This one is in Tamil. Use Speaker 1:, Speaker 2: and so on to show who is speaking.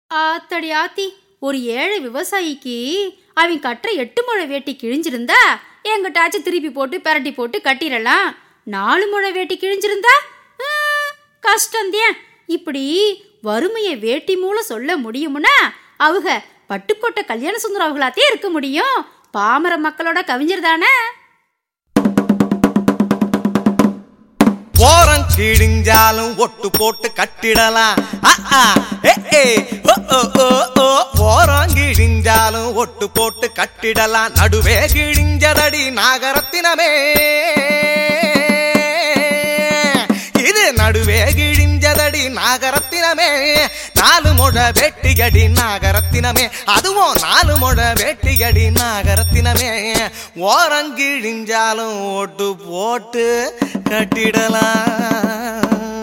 Speaker 1: ஆத்தடி ஆத்தி ஒரு ஏழை விவசாயிக்கு அவன் கட்டுற எட்டு முழை வேட்டி கிழிஞ்சிருந்தா எங்கிட்டாச்சும் திருப்பி போட்டு பெரட்டி போட்டு கட்டிடலாம் நாலு முழை வேட்டி கிழிஞ்சிருந்தா ஆ, கஷ்டம்தான் இப்படி வறுமையை வேட்டி மூலம் சொல்ல முடியுமுன்னா அவங்க பட்டுக்கோட்டை கல்யாண சுந்தரம் அவங்களாத்தே இருக்க முடியும் பாமர மக்களோட கவிஞர் தானே
Speaker 2: ஓரம் கிழிஞ்சாலும் ஒட்டு போட்டு கட்டிடலாம் ஆ, ஆ, ஏ, ஏ, ஓ, ஓ, ஓ, ஓ. ஓரம் கிழிஞ்சாலும் ஒட்டு போட்டு கட்டிடலாம் நடுவே கிழிஞ்சதடி நாகரத்தினமே இது நடுவே கிழிஞ்சதடி நாகரத்தினமே நாலு முழ வெட்டியடி நாகரத்தினமே அதுவும் நாலு முழ வெட்டியடி நாகரத்தினமே ஓரம் கிழிஞ்சாலும் ஒட்டு போட்டு கட்டிடலாம்